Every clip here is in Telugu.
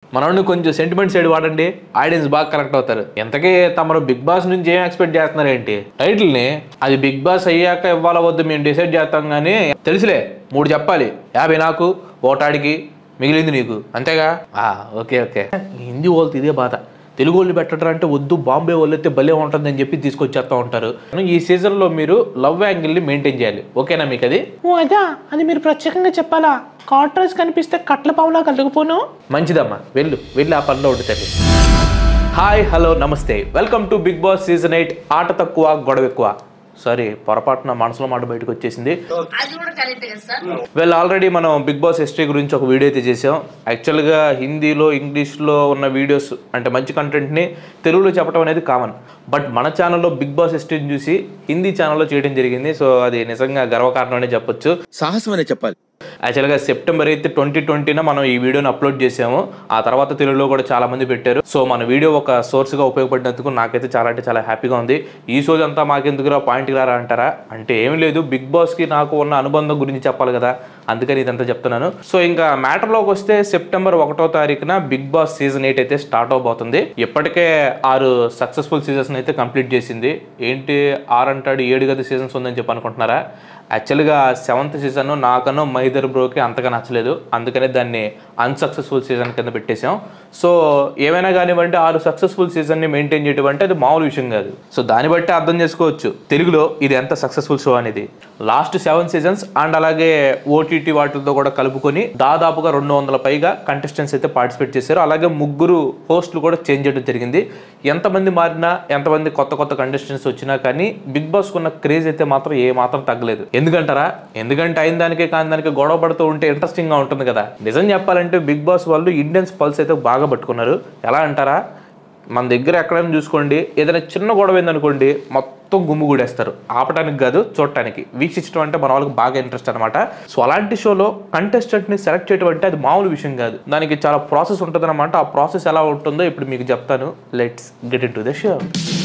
మనల్ని కొంచెం సెంటిమెంట్ సైడ్ వాడండి ఆడియన్స్ బాగా కనెక్ట్ అవుతారు ఎంతకీ తమరు బిగ్ బాస్ నుంచి ఏం ఎక్స్పెక్ట్ చేస్తున్నారు ఏంటి టైటిల్ని అది బిగ్ బాస్ అయ్యాక ఇవ్వాల వద్దు మేము డిసైడ్ చేస్తాం కానీ తెలుసులే మూడు చెప్పాలి యాభై నాకు ఓటాడికి మిగిలింది నీకు అంతేగా ఆ, ఓకే ఓకే హిందీ వాళ్ళతో ఇదే బాధ తెలుగు వాళ్ళు పెట్టడం అంటే వద్దు బాంబే వాళ్ళు అయితే భలే ఉంటుందని చెప్పి తీసుకొచ్చేస్తూ ఉంటారు ఈ సీజన్లో మీరు లవ్ యాంగిల్ని మెయింటైన్ చేయాలి ఓకేనా మీకు అది ఓ అదా అది మీరు ప్రత్యేకంగా చెప్పాలా కాట్రాజ్ కనిపిస్తే కట్ల పావులా కలుగుపోను మంచిదమ్మా వెళ్ళు వెళ్ళి ఆ పనిలో ఉండి తల్లి హాయ్ హలో నమస్తే welcome to Bigg Boss season eight ఆట తక్కువ గొడవ ఎక్కువ సారీ పొరపాటున మనసులో మాట బయటకు వచ్చేసింది వెల్ ఆల్రెడీ మనం బిగ్ బాస్ హిస్టరీ గురించి ఒక వీడియో అయితే చేసాం యాక్చువల్గా హిందీలో ఇంగ్లీష్లో ఉన్న వీడియోస్ అంటే మంచి కంటెంట్ని తెలుగులో చెప్పడం అనేది కామన్ బట్ మన ఛానల్లో బిగ్ బాస్ హిస్టరీని చూసి హిందీ ఛానల్లో చేయడం జరిగింది సో అది నిజంగా గర్వకారణం అనే చెప్పొచ్చు సాహసం అనే చెప్పాలి యాక్చువల్గా సెప్టెంబర్ ఎయిత్ ట్వంటీ ట్వంటీన మనం ఈ వీడియోని అప్లోడ్ చేసాము ఆ తర్వాత తెలుగులో కూడా చాలా మంది పెట్టారు సో మన వీడియో ఒక సోర్స్గా ఉపయోగపడినందుకు నాకైతే చాలా అంటే చాలా హ్యాపీగా ఉంది ఈ సోజ్ అంతా మాకెందుకురా పాయింట్కి రారా అంటారా అంటే ఏం లేదు బిగ్ బాస్కి నాకు ఉన్న అనుబంధం గురించి చెప్పాలి కదా అందుకని ఇదంతా చెప్తున్నాను సో ఇంకా మ్యాటర్లోకి వస్తే సెప్టెంబర్ ఒకటో తారీఖున బిగ్ బాస్ సీజన్ ఎయిట్ అయితే స్టార్ట్ అవబోతుంది ఇప్పటికే ఆరు సక్సెస్ఫుల్ సీజన్స్ అయితే కంప్లీట్ చేసింది ఏంటి ఆరు అంటాడు ఏడు గది సీజన్స్ ఉందని చెప్పి అనుకుంటున్నారా యాక్చువల్గా సెవెంత్ సీజన్ నాకనో మైదర్ బ్రోకి అంతగా నచ్చలేదు అందుకనే దాన్ని అన్సక్సెస్ఫుల్ సీజన్ కింద పెట్టేశాం సో ఏమైనా కానివ్వండి ఆరు సక్సెస్ఫుల్ సీజన్ని మెయింటైన్ చేయడం అంటే అది మామూలు విషయం కాదు సో దాన్ని బట్టి అర్థం చేసుకోవచ్చు తెలుగులో ఇది ఎంత సక్సెస్ఫుల్ షో అనేది లాస్ట్ సెవెన్ సీజన్స్ అండ్ అలాగే ఓటీటీ వాటితో కూడా కలుపుకొని దాదాపుగా రెండు వందల పైగా కంటెస్టెంట్స్ అయితే పార్టిసిపేట్ చేశారు అలాగే ముగ్గురు హోస్టులు కూడా చేంజ్ చేయడం జరిగింది ఎంతమంది మారినా ఎంతమంది కొత్త కొత్త కంటెస్టెంట్స్ వచ్చినా కానీ బిగ్ బాస్ ఉన్న క్రేజ్ అయితే మాత్రం ఏ మాత్రం తగ్గలేదు ఎందుకంటారా ఎందుకంటే అయిన దానికే కాని దానికి గొడవ పడుతూ ఉంటే ఇంట్రెస్టింగ్ గా ఉంటుంది కదా నిజం చెప్పాలంటే బిగ్ బాస్ వాళ్ళు ఇండియన్స్ పల్స్ అయితే బాగా పట్టుకున్నారు ఎలా అంటారా మన దగ్గర ఎక్కడైనా చూసుకోండి ఏదైనా చిన్న గొడవ ఏందనుకోండి మొత్తం గుమ్ము కూడేస్తారు ఆపడానికి కాదు చూడటానికి వీక్షించడం అంటే మన వాళ్ళకి బాగా ఇంట్రెస్ట్ అనమాట సో అలాంటి షోలో కంటెస్టెంట్ని సెలెక్ట్ చేయడం అంటే అది మామూలు విషయం కాదు దానికి చాలా ప్రాసెస్ ఉంటుంది ఆ ప్రాసెస్ ఎలా ఉంటుందో ఇప్పుడు మీకు చెప్తాను let's get into the show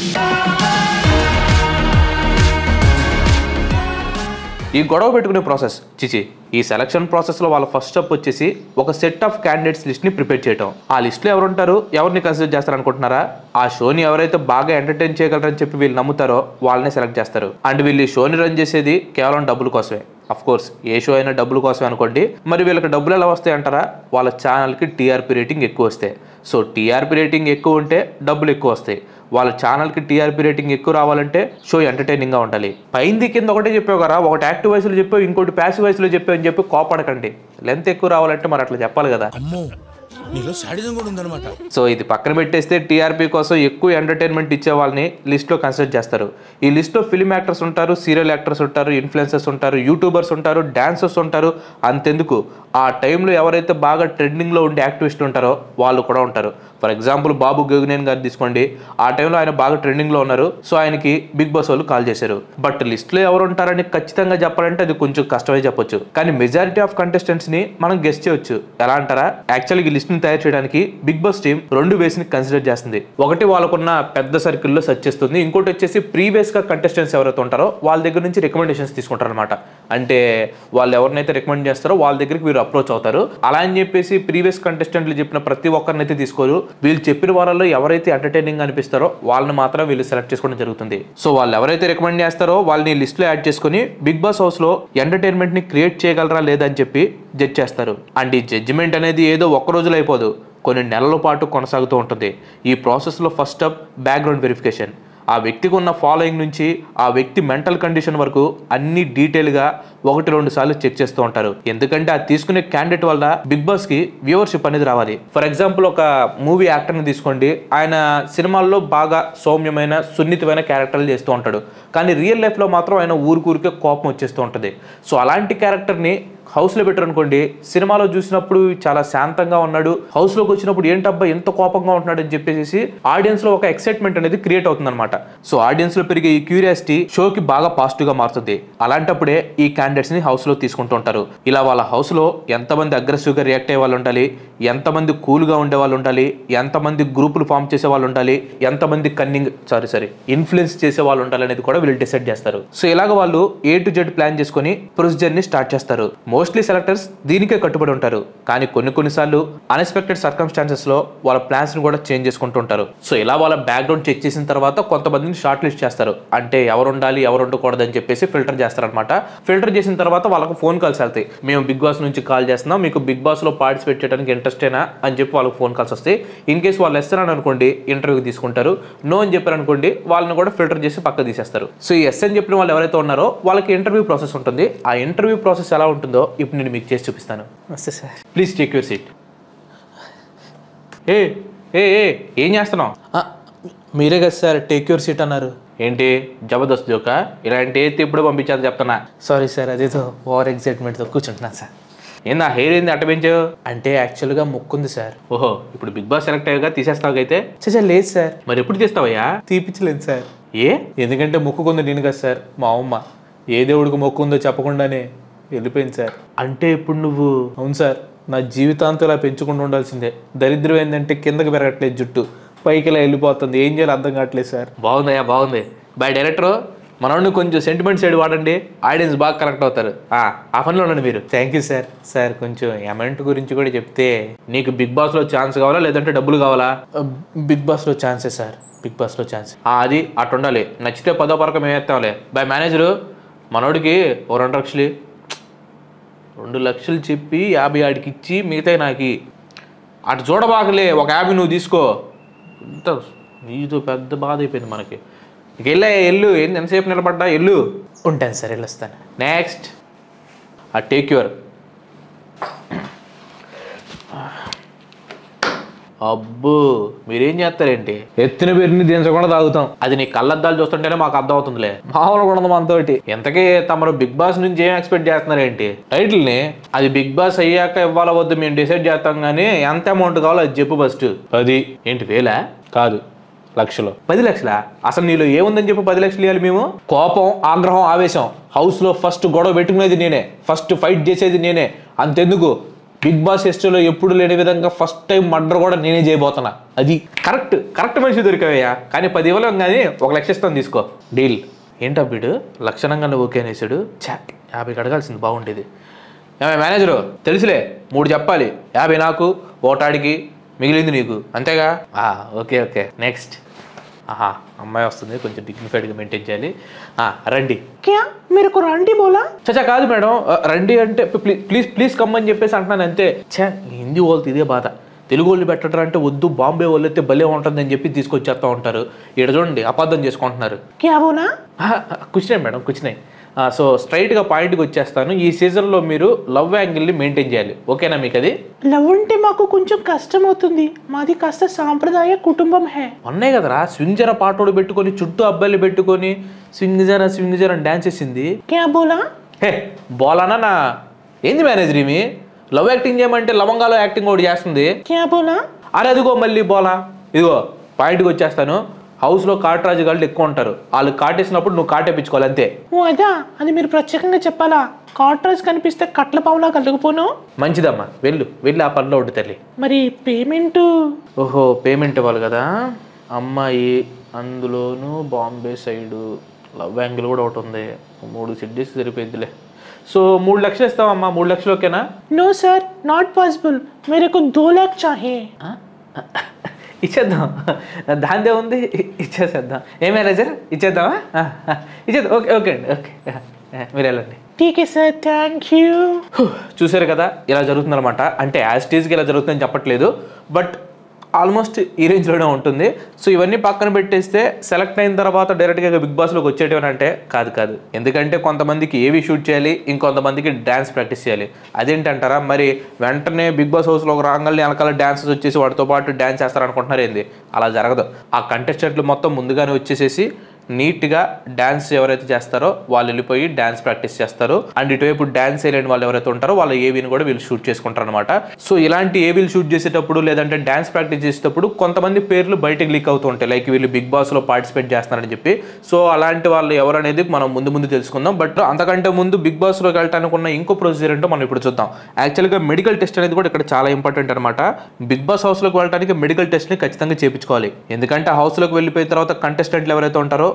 ఈ గొడవ పెట్టుకునే ప్రాసెస్ చిచి ఈ సెలక్షన్ ప్రాసెస్లో వాళ్ళ ఫస్ట్ స్టెప్ వచ్చేసి ఒక సెట్ ఆఫ్ క్యాండిడేట్స్ లిస్ట్ని ప్రిపేర్ చేయడం ఆ లిస్ట్లో ఎవరుంటారు ఎవరిని కన్సిడర్ చేస్తారు అనుకుంటున్నారా ఆ షోని ఎవరైతే బాగా ఎంటర్టైన్ చేయగలరని చెప్పి వీళ్ళు నమ్ముతారో వాళ్ళనే సెలెక్ట్ చేస్తారు అండ్ వీళ్ళు ఈ షోని రన్ చేసేది కేవలం డబ్బుల కోసమే అఫ్ కోర్స్ ఏ షో అయినా డబ్బుల కోసమే అనుకోండి మరి వీళ్ళకి డబ్బులు ఎలా వస్తాయి అంటారా వాళ్ళ ఛానల్కి టీఆర్పీ రేటింగ్ ఎక్కువ వస్తాయి సో టీఆర్పీ రేటింగ్ ఎక్కువ ఉంటే డబ్బులు ఎక్కువ వస్తాయి వాళ్ళ ఛానల్కి టీఆర్పీ రేటింగ్ ఎక్కువ రావాలంటే షో ఎంటర్టైనింగ్గా ఉండాలి పైంది కింద ఒకటే చెప్పావు కదా ఒకటి యాక్టివ్ వయసులో చెప్పావు ఇంకోటి ప్యాసివ్ వయసులో చెప్పావు అని చెప్పి కోపడకండి లెంత్ ఎక్కువ రావాలంటే మరి అట్లా చెప్పాలి కదా అమ్మో నీలో శాడిజం కూడా ఉందన్నమాట సో ఇది పక్కన పెట్టేస్తే టీఆర్పీ కోసం ఎక్కువ ఎంటర్టైన్మెంట్ ఇచ్చే వాళ్ళని లిస్ట్లో కన్సిడర్ చేస్తారు ఈ లిస్ట్లో ఫిల్మ్ యాక్టర్స్ ఉంటారు సీరియల్ యాక్టర్స్ ఉంటారు ఇన్ఫ్లుయెన్సర్స్ ఉంటారు యూట్యూబర్స్ ఉంటారు డాన్సర్స్ ఉంటారు అంతెందుకు ఆ టైంలో ఎవరైతే బాగా ట్రెండింగ్లో ఉండే యాక్టివిస్టులు ఉంటారో వాళ్ళు కూడా ఉంటారు ఫర్ ఎగ్జాంపుల్ బాబు గగనేన్ గారు తీసుకోండి ఆ టైంలో ఆయన బాగా ట్రెండింగ్లో ఉన్నారు సో ఆయనకి బిగ్ బాస్ వాళ్ళు కాల్ చేశారు బట్ లిస్ట్లో ఎవరు ఉంటారని ఖచ్చితంగా చెప్పాలంటే అది కొంచెం కష్టమే చెప్పొచ్చు కానీ మెజారిటీ ఆఫ్ కంటెస్టెంట్స్ని మనం గెస్ట్ చేయొచ్చు ఎలా అంటారా యాక్చువల్గా ఈ లిస్ట్ని తయారు చేయడానికి బిగ్ బాస్ టీం రెండు వేస్ ని కన్సిడర్ చేస్తుంది ఒకటి వాళ్ళకున్న పెద్ద సర్కిల్లో సెర్చ్ చేస్తుంది ఇంకోటి వచ్చేసి ప్రీవియస్ గా కంటెస్టెంట్స్ ఎవరైతే ఉంటారో వాళ్ళ దగ్గర నుంచి రికమెండేషన్స్ తీసుకుంటారు అనమాట అంటే వాళ్ళు ఎవరినైతే రికమెండ్ చేస్తారో వాళ్ళ దగ్గరికి వీరు అప్రోచ్ అవుతారు అలా అని చెప్పేసి ప్రీవియస్ కంటెస్టెంట్లు చెప్పిన ప్రతి ఒక్కరిని అయితే తీసుకోరు వీళ్ళు చెప్పిన వారాల్లో ఎవరైతే ఎంటర్టైనింగ్ అనిపిస్తారో వాళ్ళని మాత్రం వీళ్ళు సెలెక్ట్ చేసుకోవడం జరుగుతుంది సో వాళ్ళు ఎవరైతే రికమెండ్ చేస్తారో వాళ్ళని లిస్ట్ లో యాడ్ చేసుకుని బిగ్ బాస్ హౌస్ లో ఎంటర్టైన్మెంట్ ని క్రియేట్ చేయగలరా లేదా అని చెప్పి జడ్జ్ చేస్తారు అండ్ ఈ జడ్జిమెంట్ అనేది ఏదో ఒక్క రోజులో అయిపోదు కొన్ని నెలల పాటు కొనసాగుతూ ఉంటుంది ఈ ప్రాసెస్లో ఫస్ట్ స్టెప్ బ్యాక్గ్రౌండ్ వెరిఫికేషన్ ఆ వ్యక్తికి ఉన్న ఫాలోయింగ్ నుంచి ఆ వ్యక్తి మెంటల్ కండిషన్ వరకు అన్ని డీటెయిల్గా ఒకటి రెండు సార్లు చెక్ చేస్తూ ఉంటారు ఎందుకంటే అది తీసుకునే క్యాండిడేట్ వల్ల బిగ్ బాస్ కి వ్యూవర్షిప్ అనేది రావాలి ఫర్ ఎగ్జాంపుల్ ఒక మూవీ యాక్టర్ని తీసుకోండి ఆయన సినిమాల్లో బాగా సౌమ్యమైన సున్నితమైన క్యారెక్టర్లు చేస్తూ ఉంటాడు కానీ రియల్ లైఫ్లో మాత్రం ఆయన ఊరికూరికే కోపం వచ్చేస్తూ ఉంటుంది సో అలాంటి క్యారెక్టర్ని హౌస్లో పెట్టారు అనుకోండి సినిమాలో చూసినప్పుడు చాలా శాంతంగా ఉన్నాడు హౌస్లోకి వచ్చినప్పుడు ఏంటబ్బా ఎంత కోపంగా ఉంటున్నాడు అని చెప్పేసి ఆడియన్స్లో ఒక ఎక్సైట్మెంట్ అనేది క్రియేట్ అవుతుంది అనమాట సో ఆడియన్స్లో పెరిగే ఈ క్యూరియాసిటీ షోకి బాగా పాజిటివ్గా మారుతుంది అలాంటప్పుడే ఈ క్యాండిడేట్స్ని హౌస్లో తీసుకుంటూ ఉంటారు ఇలా వాళ్ళ హౌస్లో ఎంతమంది అగ్రెసివ్గా రియాక్ట్ అయ్యే వాళ్ళు ఉండాలి ఎంతమంది కూల్గా ఉండే వాళ్ళు ఉండాలి ఎంతమంది గ్రూపులు ఫామ్ చేసే వాళ్ళు ఉండాలి ఎంతమంది కన్నింగ్ సారీ సారీ ఇన్ఫ్లుయెన్స్ చేసే వాళ్ళు ఉండాలి అనేది కూడా వీళ్ళు డిసైడ్ చేస్తారు సో ఇలాగ వాళ్ళు ఏ టు జెడ్ ప్లాన్ చేసుకొని ప్రొసీజర్ ని స్టార్ట్ చేస్తారు మోస్ట్లీ సెలెక్టర్స్ దీనికే కట్టుబడి ఉంటారు కానీ కొన్ని కొన్నిసార్లు అన్ఎక్స్పెక్టెడ్ సర్కమ్స్టాన్సెస్ లో వాళ్ళ ప్లాన్స్ ని కూడా చేంజ్ చేసుకుంటూ ఉంటారు సో ఇలా వాళ్ళ బ్యాక్గ్రౌండ్ చెక్ చేసిన తర్వాత కొంతమందిని షార్ట్ లిస్ట్ చేస్తారు అంటే ఎవరు ఉండాలి ఎవరు ఉండకూడదు అని చెప్పేసి ఫిల్టర్ చేస్తారనమాట ఫిల్టర్ చేసిన తర్వాత వాళ్ళకు ఫోన్ కాల్స్ వెళ్తాయి మేము బిగ్ బాస్ నుంచి కాల్ చేస్తున్నాం మీకు బిగ్ బాస్ లో పార్టిసిపేట్ చేయడానికి ఇంట్రెస్టేనా అని చెప్పి వాళ్ళకి ఫోన్ కాల్స్ వస్తాయి ఇన్ కేసు వాళ్ళు ఇస్తారని అనుకోండి ఇంటర్వ్యూ తీసుకుంటారు నో అని చెప్పారు అనుకోండి వాళ్ళని కూడా ఫిల్టర్ చేసి పక్క తీసేస్తారు సో ఈ ఎస్ అని చెప్పిన వాళ్ళు ఎవరైతే ఉన్నారో వాళ్ళకి ఇంటర్వ్యూ ప్రాసెస్ ఉంటుంది ఆ ఇంటర్వ్యూ ప్రాసెస్ ఎలా ఉంటుందో ఇప్పుడు నేను మీకు చేసి చూపిస్తాను వస్తే sir please take your seat ఏ ఏ ఏ ఏం చేస్తున్నావు మీరే కదా సార్ టేక్ యూర్ సీట్ అన్నారు ఏంటి జబర్దస్త్ జోక ఇలాంటి ఎత్తి ఇప్పుడు పంపించాలి చెప్తున్నా సారీ సార్ అదేదో ఓవర్ ఎగ్జైట్మెంట్తో కూర్చుంటున్నాను సార్ ఏందా హెయిర్ ఏంది అట్ట పెంచావు అంటే యాక్చువల్గా ముక్కుంది సార్ ఓహో ఇప్పుడు బిగ్ బాస్ సెలెక్ట్ అయ్యాక తీసేస్తావు అయితే చచ్చా లేదు సార్ మరి ఎప్పుడు తీస్తావయ్యా తీపిచ్చలేదు సార్ ఏ ఎందుకంటే మొక్కుకుంది నేను కదా సార్ మా అమ్మ ఏ దేవుడికి మొక్కు ఉందో చెప్పకుండానే వెళ్ళిపోయింది సార్ అంటే ఇప్పుడు నువ్వు అవును సార్ నా జీవితాంతం ఇలా పెంచుకుంటూ ఉండాల్సిందే దరిద్రం ఏంటంటే కిందకి పెరగట్లేదు జుట్టు పైకి ఇలా వెళ్ళిపోతుంది ఏం చేయాలి అర్థం కావట్లేదు సార్ బాగుందయ్యా బాగుంది బై డైరెక్టర్ మనోడిని కొంచెం సెంటిమెంట్ సైడ్ వాడండి ఆడియన్స్ బాగా కనెక్ట్ అవుతారు ఆ ఆ పనిలో ఉండండి మీరు థ్యాంక్ యూ సార్ సార్ కొంచెం అమౌంట్ గురించి కూడా చెప్తే నీకు బిగ్ బాస్లో ఛాన్స్ కావాలా లేదంటే డబ్బులు కావాలా బిగ్ బాస్లో ఛాన్సే సార్ బిగ్ బాస్లో ఛాన్స్ ఆ, అది అటు ఉండాలి నచ్చితే పదో పరకం మేము ఎత్తాంలే బై మేనేజరు మనోడికి ఓ రెండు లక్షలు ఇ. రెండు లక్షలు చెప్పి యాభై ఆడికి ఇచ్చి మిగతా నాకు అటు చూడబాకలే ఒక యాభై నువ్వు తీసుకో ఇంత నీతో పెద్ద బాధ అయిపోయింది మనకి ఇక వెళ్ళా ఎల్లు ఏంది ఎంతసేపు నిలబడ్డా ఎల్లు ఉంటాను సార్ వెళ్ళొస్తాను నెక్స్ట్ ఆ టేక్ యువర్ అబ్బో మీరేం చేస్తారేంటి ఎత్తిన పేరుని దించకుండా తాగుతాం అది నీ కళ్ళద్దాలు చూస్తుంటేనే మాకు అర్థం అవుతుందిలే మామూలు కూడా ఉంది మనతోటి ఎంతకీ తమరు బిగ్ బాస్ నుంచి ఏం ఎక్స్పెక్ట్ చేస్తున్నారేంటి టైటిల్ని అది బిగ్ బాస్ అయ్యాక ఇవ్వాల వద్దు మేము డిసైడ్ చేస్తాం కానీ ఎంత అమౌంట్ కావాలో అది చెప్పు ఫస్ట్ పది ఏంటి వేలా కాదు లక్షలు పది లక్షలా అసలు నీలో ఏముందని చెప్పి పది లక్షలు ఇవ్వాలి మేము కోపం ఆగ్రహం ఆవేశం హౌస్లో ఫస్ట్ గొడవ పెట్టుకునేది నేనే ఫస్ట్ ఫైట్ చేసేది నేనే అంతెందుకు బిగ్ బాస్ హిస్టరీలో ఎప్పుడు లేని విధంగా ఫస్ట్ టైం మర్డర్ కూడా నేనే చేయబోతున్నా అది కరెక్ట్ కరెక్ట్ మనిషి దొరికావయ్యా కానీ పది ఇవ్వలేం కానీ ఒక లక్ష ఇస్తాను తీసుకో డీల్ ఏంటా వీడు లక్షణంగా నువ్వు ఓకే అనేసాడు చా యాభైకి అడగాల్సింది బాగుండేది ఏమే మేనేజరు తెలుసులే మూడు చెప్పాలి యాభై నాకు ఓటాడికి మిగిలింది నీకు అంతేగా ఆ, ఓకే ఓకే నెక్స్ట్ ఆహా అమ్మాయి వస్తుంది కొంచెం డిగ్నిఫైడ్గా మెయింటైన్ చేయాలి ఆ, రండి క్యా మీరు ఒక రండి బోలా చచ్చా కాదు మేడం ఆ, రండి అంటే ప్లీజ్ ప్లీజ్ ప్లీజ్ కమ్ అని చెప్పేసి అంటున్నాను అంతే ఛా హిందీ వాళ్ళతో ఇదే బాధ తెలుగు వాళ్ళు పెట్టడం అంటే వద్దు బాంబే వాళ్ళు అయితే భలే ఉంటుందని చెప్పి తీసుకొచ్చేస్తూ ఉంటారు ఇక్కడ చూడండి అబద్ధం చేసుకుంటున్నారు క్యా బోలా కూర్చున్నాయి మేడం కూర్చున్నాయి సో స్ట్రైట్గా పాయింట్కి వచ్చేస్తాను ఈ సీజన్లో మీరు లవ్ యాంగిల్ని మెయింటైన్ చేయాలి ఓకేనా మీకు అది లవ్ అంటే మాకు కొంచెం కష్టం అవుతుంది మాది కాస్త సాంప్రదాయ కుటుంబం హే ఉన్నాయి కదరా స్వింగ్ జర పాటోడు పెట్టుకొని చుట్టూ అబ్బాయిలు పెట్టుకొని స్వింగ్ జర స్వింగ్ జర అని డాన్స్ చేసింది క్యా బోలా హే బోలానా నా ఏంది మేనేజర్ ఈమె లవ్ యాక్టింగ్ చేయమంటే లవంగాలో యాక్టింగ్ ఒకటి చేస్తుంది క్యా బోలా అరే అదిగో మళ్ళీ బోలా ఇదిగో పాయింట్కి వచ్చేస్తాను హౌస్లో కాటరాజు గాళ్ళు ఎక్కువ ఉంటారు వాళ్ళు కాటేసినప్పుడు నువ్వు కాటేపించుకోవాలి అంతే ఓ అదా అది మీరు ప్రత్యేకంగా చెప్పాలా కాట్రాజ్ కనిపిస్తే కట్ల పావులా కలుగుపోను మంచిదమ్మా వెళ్ళు వెళ్ళి ఆ పనిలో ఉండు తల్లి మరి పేమెంట్ ఓహో పేమెంట్ ఇవ్వాలి కదా అమ్మాయి అందులోను బాంబే సైడు లవ్ యాంగిల్ కూడా ఒకటి ఉంది మూడు సెట్ చేసి సరిపోయిద్దిలే సో మూడు లక్షలు ఇస్తావమ్మా మూడు లక్షలు ఓకేనా नो सर नॉट पॉसिबल मेरे को दो लाख चाहिए ఇచ్చేద్దాం దాందే ఉంది ఇ- ఇచ్చేసేద్దాం ఏ మేనేజర్ ఇచ్చేద్దామా ఆ, ఆ, ఇచ్చేద్దాం ఓకే ఓకే అండి ఓకే మీరు వెళ్ళండి ठीक है सर थैंक यू చూసారు కదా ఇలా జరుగుతుందన్నమాట అంటే యాజ్ టీజ్కి ఇలా జరుగుతుందని చెప్పట్లేదు బట్ ఆల్మోస్ట్ ఈ రేంజ్లోనే ఉంటుంది సో ఇవన్నీ పక్కన పెట్టేస్తే సెలెక్ట్ అయిన తర్వాత డైరెక్ట్గా బిగ్ బాస్లోకి వచ్చేటివని అంటే కాదు కాదు ఎందుకంటే కొంతమందికి ఏవి షూట్ చేయాలి ఇంకొంతమందికి డ్యాన్స్ ప్రాక్టీస్ చేయాలి అదేంటంటారా మరి వెంటనే బిగ్ బాస్ హౌస్లోకి రాగానే వెనకాల డాన్సెస్ వచ్చేసి వాటితో పాటు డ్యాన్స్ చేస్తారనుకుంటున్నారు ఏంది అలా జరగదు ఆ కంటెస్టెంట్లు మొత్తం ముందుగానే వచ్చేసేసి నీట్గా డ్యాన్స్ ఎవరైతే చేస్తారో వాళ్ళు వెళ్ళిపోయి డ్యాన్స్ ప్రాక్టీస్ చేస్తారు అండ్ ఇటువైపు డ్యాన్స్ వేయలేని వాళ్ళు ఎవరైతే ఉంటారో వాళ్ళ ఏవీని కూడా వీళ్ళు షూట్ చేసుకుంటారు అనమాట సో ఇలాంటి ఏవీలు షూట్ చేసేటప్పుడు లేదంటే డ్యాన్స్ ప్రాక్టీస్ చేసేటప్పుడు కొంతమంది పేర్లు బయటకు లీక్ అవుతూ ఉంటాయి లైక్ వీళ్ళు బిగ్ బాస్లో పార్టిసిపేట్ చేస్తున్నారని చెప్పి సో అలాంటి వాళ్ళు ఎవరు అనేది మనం ముందు ముందు తెలుసుకుందాం బట్ అంతకంటే ముందు బిగ్ బాస్లోకి వెళ్ళడానికి ఉన్న ఇంకో ప్రొసీజర్ ఏంటో మనం ఇప్పుడు చూద్దాం యాక్చువల్గా మెడికల్ టెస్ట్ అనేది కూడా ఇక్కడ చాలా ఇంపార్టెంట్ అనమాట బిగ్ బాస్ హౌస్లోకి వెళ్ళడానికి మెడికల్ టెస్ట్ని ఖచ్చితంగా చేయించుకోవాలి ఎందుకంటే ఆ హౌస్లోకి వెళ్ళిపోయిన తర్వాత కంటెస్టెంట్లు ఎవరైతే ఉంటారో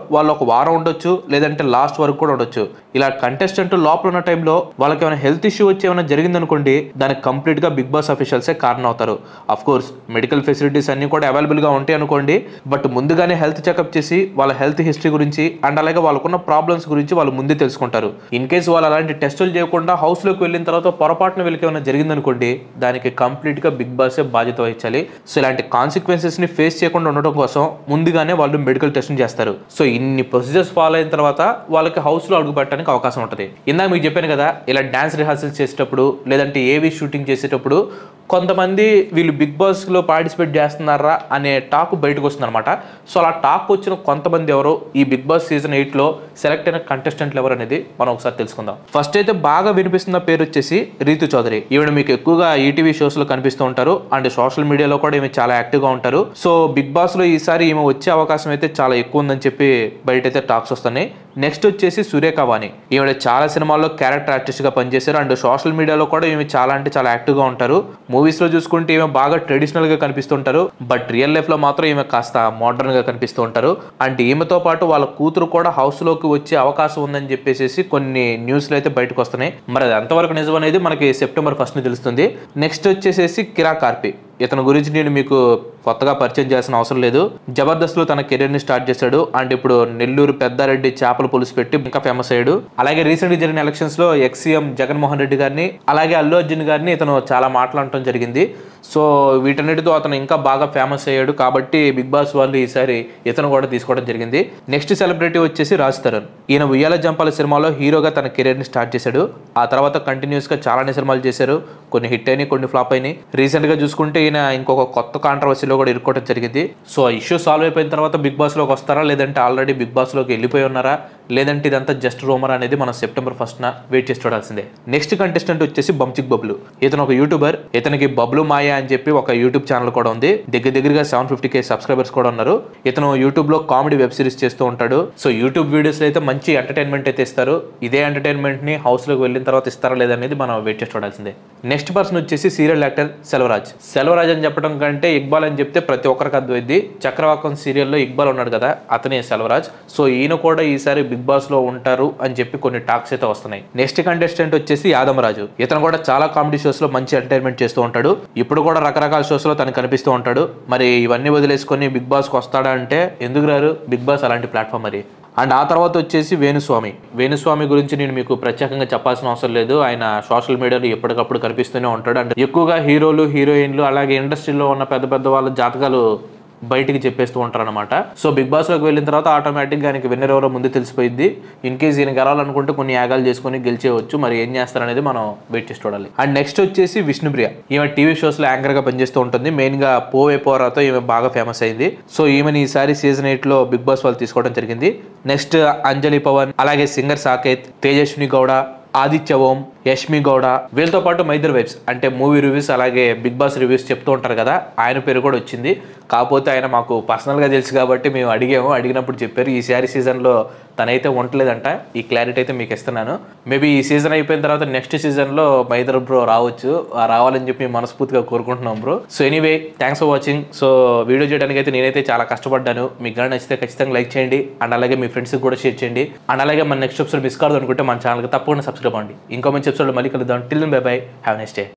వాళ్ళు ఒక వారం ఉండొచ్చు లేదంటే లాస్ట్ వరకు కూడా ఉండొచ్చు ఇలా కంటెస్టెంట్ లోపల ఉన్న టైంలో వాళ్ళకి ఏమైనా హెల్త్ ఇష్యూ వచ్చి ఏమైనా జరిగిందనుకోండి దానికి కంప్లీట్గా బిగ్ బాస్ అఫీషియల్సే కారణం అవుతారు అఫ్ కోర్స్ మెడికల్ ఫెసిలిటీస్ అన్ని కూడా అవైలబుల్గా ఉంటాయి అనుకోండి బట్ ముందుగానే హెల్త్ చెకప్ చేసి వాళ్ళ హెల్త్ హిస్టరీ గురించి అండ్ అలాగే వాళ్ళకున్న ప్రాబ్లమ్స్ గురించి వాళ్ళు ముందే తెలుసుకుంటారు ఇన్ కేస్ వాళ్ళు అలాంటి టెస్టులు చేయకుండా హౌస్లోకి వెళ్ళిన తర్వాత పొరపాటున వీళ్ళకి ఏమైనా జరిగిందనుకోండి దానికి కంప్లీట్గా బిగ్ బాసే బాధ్యత వహించాలి సో ఇలాంటి కాన్సిక్వెన్సెస్ని ఫేస్ చేయకుండా ఉండటం కోసం ముందుగానే వాళ్ళు మెడికల్ టెస్ట్ చేస్తారు సో ఇన్ని ప్రొసీజర్స్ ఫాలో అయిన తర్వాత వాళ్ళకి హౌస్లో అడుగు పెట్టడానికి అవకాశం ఉంటుంది ఇందాక మీకు చెప్పాను కదా ఇలా డాన్స్ రిహార్సల్స్ చేసేటప్పుడు లేదంటే ఏవి షూటింగ్ చేసేటప్పుడు కొంతమంది వీళ్ళు బిగ్ బాస్లో పార్టిసిపేట్ చేస్తున్నారా అనే టాక్ బయటకు వస్తుందన్నమాట సో అలా టాక్ వచ్చిన కొంతమంది ఎవరు ఈ బిగ్ బాస్ సీజన్ ఎయిట్లో సెలెక్ట్ అయిన కంటెస్టెంట్లు ఎవరు అనేది మనం ఒకసారి తెలుసుకుందాం ఫస్ట్ అయితే బాగా వినిపిస్తున్న పేరు వచ్చేసి రీతు చౌదరి ఈవిడ మీకు ఎక్కువగా ఈటీవీ షోస్ లో కనిపిస్తూ ఉంటారు అండ్ సోషల్ మీడియాలో కూడా ఈమె చాలా యాక్టివ్ గా ఉంటారు సో బిగ్ బాస్ లో ఈసారి ఈమె వచ్చే అవకాశం అయితే చాలా ఎక్కువ ఉందని చెప్పి బయట అయితే టాక్స్ వస్తున్నాయి నెక్స్ట్ వచ్చేసి సురేఖ వాణి ఈవిడ చాలా సినిమాల్లో క్యారెక్టర్ ఆర్టిస్ట్ గా పనిచేశారు అండ్ సోషల్ మీడియాలో కూడా ఈమె చాలా అంటే చాలా యాక్టివ్ గా ఉంటారు మూవీస్ లో చూసుకుంటే ఈమె బాగా ట్రెడిషనల్ గా కనిపిస్తుంటారు బట్ రియల్ లైఫ్ లో మాత్రం ఈమె కాస్త మోడర్న్ గా కనిపిస్తూ ఉంటారు అండ్ ఈమెతో పాటు వాళ్ళ కూతురు కూడా హౌస్ లోకి వచ్చే అవకాశం ఉందని చెప్పేసి కొన్ని న్యూస్లు అయితే బయటకు వస్తున్నాయి మరి అది ఎంతవరకు నిజం అనేది మనకి సెప్టెంబర్ ఫస్ట్ ని తెలుస్తుంది నెక్స్ట్ వచ్చేసేసి కిరా కార్పి ఇతని గురించి నేను మీకు కొత్తగా పరిచయం చేయాల్సిన అవసరం లేదు జబర్దస్త్ లో తన కెరీర్ ని స్టార్ట్ చేశాడు అండ్ ఇప్పుడు నెల్లూరు పెద్దారెడ్డి చేపల పులుసు పెట్టి ఇంకా ఫేమస్ అయ్యాడు అలాగే రీసెంట్ గా జరిగిన ఎలక్షన్స్ లో ఎక్స్ సీఎం జగన్మోహన్ రెడ్డి గారిని అలాగే అల్లు అర్జున్ గారిని ఇతను చాలా మాట్లాడటం జరిగింది సో వీటన్నిటితో అతను ఇంకా బాగా ఫేమస్ అయ్యాడు కాబట్టి బిగ్ బాస్ వాళ్ళు ఈసారి ఇతను కూడా తీసుకోవడం జరిగింది నెక్స్ట్ సెలబ్రిటీ వచ్చేసి రాజ్ తరుణ్ ఈయన ఉయ్యాల జంపాల సినిమాలో హీరోగా తన కెరీర్ ని స్టార్ట్ చేశాడు ఆ తర్వాత కంటిన్యూస్ గా చాలానే సినిమాలు చేశారు కొన్ని హిట్ అయినాయి కొన్ని ఫ్లాప్ అయినాయి రీసెంట్ గా చూసుకుంటే ఈయన ఇంకొక కొత్త కాంట్రవర్సీలో కూడా ఇరుక్కోవడం జరిగింది సో ఆ ఇష్యూ సాల్వ్ అయిపోయిన తర్వాత బిగ్ బాస్ లోకి వస్తారా లేదంటే ఆల్రెడీ బిగ్ బాస్ లోకి వెళ్ళిపోయి ఉన్నారా లేదంటే ఇదంతా జస్ట్ రూమర్ అనేది మనం సెప్టెంబర్ ఫస్ట్ న వెయిట్ చేసి చూడాల్సిందే నెక్స్ట్ కంటెస్టెంట్ వచ్చేసి బంచిక్ బబ్లు ఇతను ఒక యూట్యూబర్ ఇతనికి బబ్లు మాయా అని చెప్పి ఒక యూట్యూబ్ ఛానల్ కూడా ఉంది దగ్గర దగ్గరగా సెవెన్ ఫిఫ్టీ కే సబ్స్క్రైబర్స్ కూడా ఉన్నారు ఇతను యూట్యూబ్ లో కామెడీ వెబ్ సిరీస్ చేస్తూ ఉంటాడు సో యూట్యూబ్ వీడియోస్ అయితే మంచి ఎంటర్టైన్మెంట్ అయితే ఇస్తారు ఇదే ఎంటర్టైన్మెంట్ ని హౌస్ లోకి వెళ్ళిన తర్వాత ఇస్తారా లేదనేది మనం వెయిట్ చేసి చూడాల్సిందే నెక్స్ట్ పర్సన్ వచ్చేసి సీరియల్ యాక్టర్ సెల్వరాజ్ సెల్వరాజ్ అని చెప్పడం కంటే ఇక్బాల్ అని చెప్తే ప్రతి ఒక్కరికి అర్థమైంది చక్రవాకం సీరియల్లో ఇక్బాల్ ఉన్నాడు కదా అతనే సెల్వరాజ్ సో ఈయన కూడా ఈసారి బిగ్ బాస్ లో ఉంటారు అని చెప్పి కొన్ని టాక్స్ అయితే వస్తున్నాయి నెక్స్ట్ కంటెస్టెంట్ వచ్చేసి యాదమరాజు ఇతను కూడా చాలా కామెడీ షోస్ లో మంచి ఎంటర్టైన్మెంట్ చేస్తూ ఉంటాడు ఇప్పుడు కూడా రకరకాల షోస్ లో తను కనిపిస్తూ ఉంటాడు మరి ఇవన్నీ వదిలేసుకొని బిగ్ బాస్ కి వస్తాడా అంటే ఎందుకు రారు బిగ్ బాస్ అలాంటి ప్లాట్ఫామ్ మరి అండ్ ఆ తర్వాత వచ్చేసి వేణుస్వామి వేణుస్వామి గురించి నేను మీకు ప్రత్యేకంగా చెప్పాల్సిన అవసరం లేదు ఆయన సోషల్ మీడియాలో ఎప్పటికప్పుడు కనిపిస్తూనే ఉంటాడు అండ్ ఎక్కువగా హీరోలు హీరోయిన్లు అలాగే ఇండస్ట్రీలో ఉన్న పెద్ద పెద్ద వాళ్ళ జాతకాలు బయటికి చెప్పేస్తూ ఉంటారు అనమాట సో బిగ్ బాస్ లోకి వెళ్ళిన తర్వాత ఆటోమేటిక్గా ఆయనకి విన్నర్ ఎవరో ముందు తెలిసిపోయింది ఇన్ కేస్ ఈయన గెలవాలనుకుంటే కొన్ని యాగాలు చేసుకొని గెలిచేయవచ్చు మరి ఏం చేస్తారనేది మనం వెయిట్ చేసి చూడాలి అండ్ నెక్స్ట్ వచ్చేసి విష్ణుప్రియ ఈమె టీవీ షోస్ లో యాంకర్ గా పనిచేస్తూ ఉంటుంది మెయిన్ గా పోవే పోరాతో ఈమె బాగా ఫేమస్ అయింది సో ఈమెని ఈసారి సీజన్ ఎయిట్ లో బిగ్ బాస్ వాళ్ళు తీసుకోవడం జరిగింది నెక్స్ట్ అంజలి పవన్ అలాగే సింగర్ సాకేత్ తేజస్విని గౌడ ఆదిత్య ఓం యష్మి గౌడ వీళ్ళతో పాటు మైదర్ వైబ్స్ అంటే మూవీ రివ్యూస్ అలాగే బిగ్ బాస్ రివ్యూస్ చెప్తూ ఉంటారు కదా ఆయన పేరు కూడా వచ్చింది కాకపోతే ఆయన మాకు పర్సనల్గా తెలుసు కాబట్టి మేము అడిగాము అడిగినప్పుడు చెప్పారు ఈ శారీ సీజన్లో తనైతే ఉండలేదంట ఈ క్లారిటీ అయితే మీకు ఇస్తున్నాను మేబీ ఈ సీజన్ అయిపోయిన తర్వాత నెక్స్ట్ సీజన్లో మైదర్ బ్రో రావచ్చు ఆ రావాలని చెప్పి మనస్ఫూర్తిగా కోరుకుంటున్నాం bro so anyway thanks for watching so video చేయడానికి అయితే నేనైతే చాలా కష్టపడ్డాను మీకు కానీ నచ్చితే ఖచ్చితంగా లైక్ చేయండి అండ్ అలాగే మీ ఫ్రెండ్స్కి కూడా షేర్ చేయండి అండ్ అలాగే మన నెక్స్ట్ ఎపిసోడ్ మిస్ కాదు అనుకుంటే మన ఛానల్కి తప్పకుండా సబ్స్క్రైబ్ అవ్వండి ఇంకో మంచి ఎపిసోడ్ మళ్ళీ కలుద్దాం till bye bye have next day